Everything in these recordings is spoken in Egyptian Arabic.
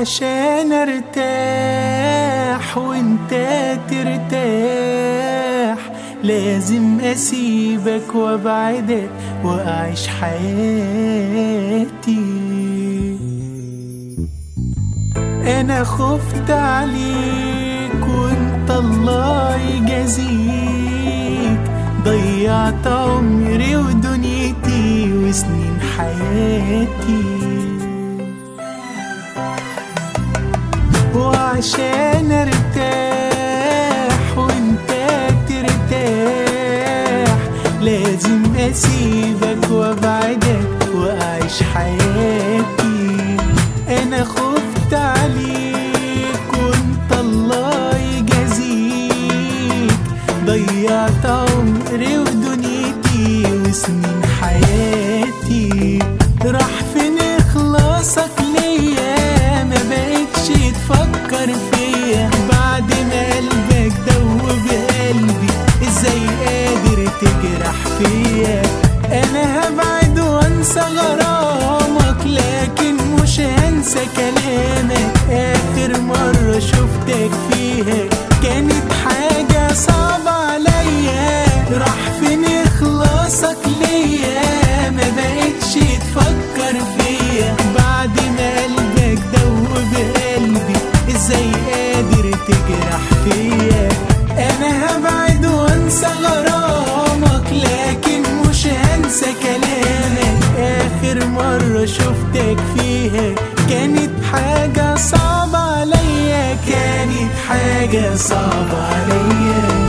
وعشان ارتاح وانت ترتاح لازم اسيبك وابعدك واعيش حياتي انا خفت عليك وانت الله يجازيك ضيعت عمري ودنيتي وسنين حياتي وعشان ارتاح وانت ترتاح لازم اسيبك وابعدك واعيش حياتي انا خفت عليك وانت الله يجازيك ضيعت عمري ودنيتي وسنين حياتي راح فين اخلاصك ليا ما بقتش تفكر فيا بعد ما قلبك دوب قلبي ازاي قادر تجرح فيا انا هبعد وانسى غرامك لكن مش هنسى كلامك اخر مرة شفتك فيها كانت حاجة صعبة عليا راح فين اخلاصك ليا ما بقتش تفكر فيا بعد ما قلبك دوب قلبي ازاي قادر تجرح فيا انا هبعد وانسى غرامك لكن مش هنسى كلامك اخر مرة شفتك فيها كانت حاجة صعبة عليا كانت حاجة صعبة عليا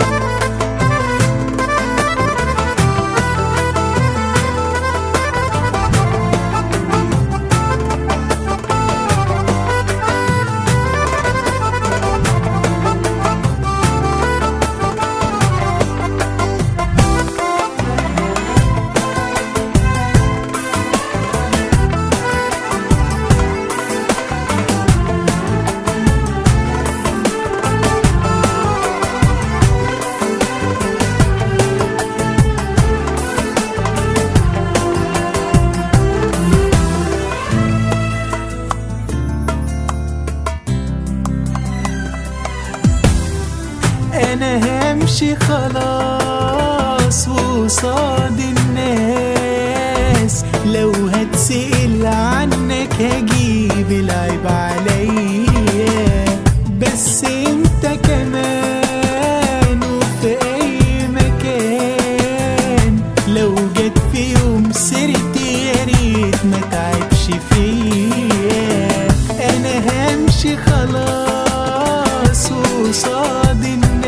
انا همشي خلاص وصاد الناس لو هتسأل عنك هجيب العيب عليا بس انت كمان وفي اي مكان لو جت في يوم سيرتي يا ريت ما تعبش فيا انا همشي خلاص وصاد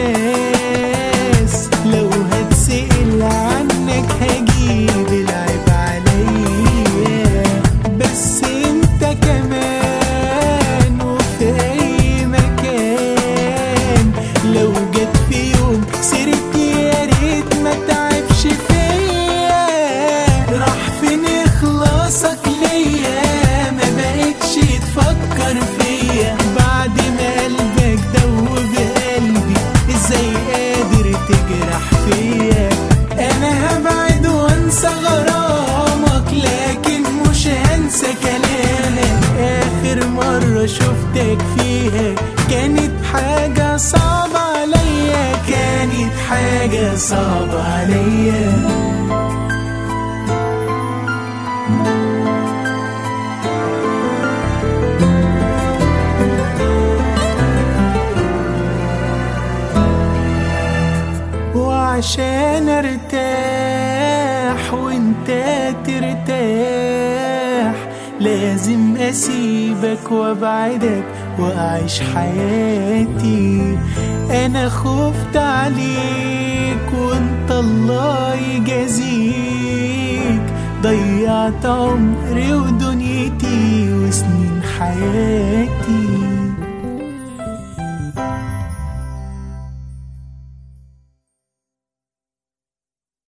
الناس لو هتسأل عنك هجيب العيب عليا بس انت كمان وفي اي مكان لو جت في يوم سيرتي يا ريت ما تعبش فيا راح فين اخلاصك ليا ما بقتش تفكر فيا بعد ما قلبك دوب قلبي ازاي قادر تجرح فيا انا هبعد وانسى غرامك لكن مش هنسى كلامك اخر مرة شفتك فيها كانت حاجة صعبة عليا كانت حاجة صعبة عليا وعشان ارتاح وانت ترتاح لازم اسيبك وابعدك واعيش حياتي انا خفت عليك وانت الله يجازيك ضيعت عمري ودنيتي وسنين حياتي